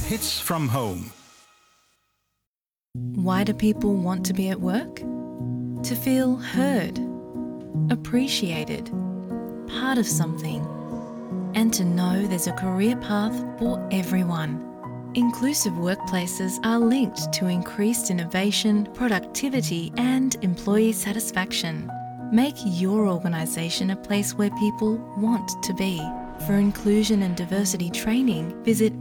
Hits from home. Why do people want to be at work? To feel heard, appreciated, part of something, and to know there's a career path for everyone. Inclusive workplaces are linked to increased innovation, productivity, and employee satisfaction. Make your organisation a place where people want to be. For inclusion and diversity training, visit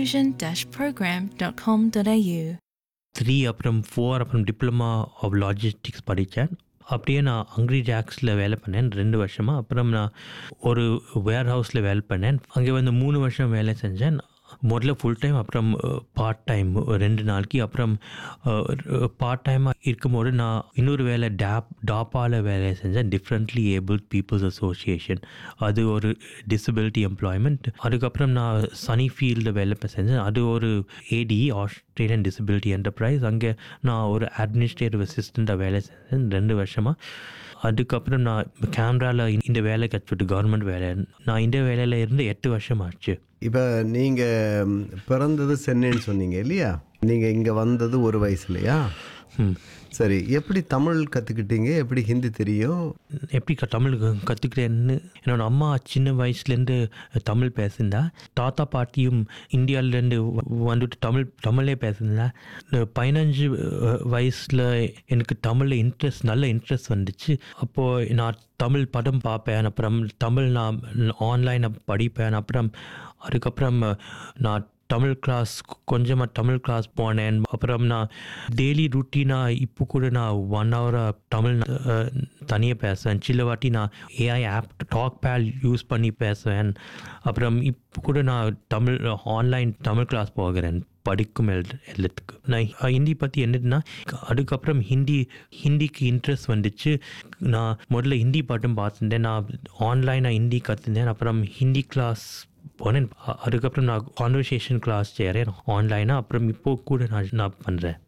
inclusion-program.com.au. Three அப்புறம் four அப்புறம் diploma of logistics படித்தேன் அப்படியே நான் angry ஜாக்ஸில் வேலை பண்ணேன் ரெண்டு வருஷமாக அப்புறம் நான் ஒரு வேர் ஹவுஸில் வேலை பண்ணேன் அங்கே வந்து மூணு வருஷம் வேலை செஞ்சேன் முதல்ல ஃபுல் டைம் அப்புறம் பார்ட் டைம் ரெண்டு நாளைக்கு அப்புறம் பார்ட் டைமாக இருக்கும்போது நான் இன்னொரு வேலை டேப் டாப்பாவில் வேலை செஞ்சேன் டிஃப்ரெண்ட்லி ஏபிள் பீப்புள்ஸ் அசோசியேஷன் அது ஒரு டிசபிலிட்டி எம்ப்ளாய்மெண்ட் அதுக்கப்புறம் நான் சனி ஃபீல்டில் வேலை செஞ்சேன் அது ஒரு ஏடி ஆஸ்திரேலியன் டிசபிலிட்டி என்டர்பிரைஸ் அங்கே நான் ஒரு அட்மினிஸ்ட்ரேட்டிவ் அசிஸ்டண்ட்டாக வேலை செஞ்சேன் ரெண்டு வருஷமாக அதுக்கப்புறம் நான் கேமராவில் இந்த வேலை கற்றுட்டு கவர்மெண்ட் வேலை நான் இந்த வேலையில் இருந்து எட்டு வருஷம் ஆச்சு இப்போ நீங்கள் பிறந்தது சென்னைன்னு சொன்னீங்க இல்லையா நீங்கள் இங்கே வந்தது ஒரு வயசுலையா ம். சரி எப்படி தமிழ் கற்றுக்கிட்டீங்க எப்படி ஹிந்தி தெரியும் எப்படி க தமிழ் கற்றுக்கிறேன்னு என்னோட அம்மா சின்ன வயசுலேருந்து தமிழ் பேசுந்தா தாத்தா பாட்டியும் இந்தியாவிலேருந்து வந்துட்டு தமிழ் தமிழே பேசுந்தா இந்த பதினஞ்சு வயசில் எனக்கு தமிழில் இன்ட்ரெஸ்ட் நல்ல இன்ட்ரெஸ்ட் வந்துச்சு அப்போது நான் தமிழ் படம் பார்ப்பேன் அப்புறம் தமிழ் நான் ஆன்லைனில் படிப்பேன் அப்புறம் அதுக்கப்புறம் நான் தமிழ் கிளாஸ் கொஞ்சமாக தமிழ் கிளாஸ் போனேன் அப்புறம் நான் டெய்லி ருட்டீனாக இப்போ கூட நான் ஒன் ஹவராக தமிழ் தனியாக பேசுவேன் சில வாட்டி நான் AI app TalkPal use பண்ணி பேசுவேன் அப்புறம் இப்போ கூட நான் தமிழ் ஆன்லைன் தமிழ் கிளாஸ் போகிறேன் படிக்கும் எழு எழுத்துக்கு நான் ஹிந்தி பற்றி என்னதுன்னா அதுக்கப்புறம் ஹிந்தி ஹிந்திக்கு இன்ட்ரெஸ்ட் வந்துச்சு நான் முதல்ல ஹிந்தி பாட்டும் பார்த்துட்டேன் நான் ஆன்லைனாக ஹிந்தி கற்றுந்தேன் அப்புறம் ஹிந்தி கிளாஸ் போனேன் அதுக்கப்புறம் நான் கான்வர்சேஷன் கிளாஸ் சேரேன் ஆன்லைனாக அப்புறம் இப்போ கூட நான் நான் பண்ணுறேன்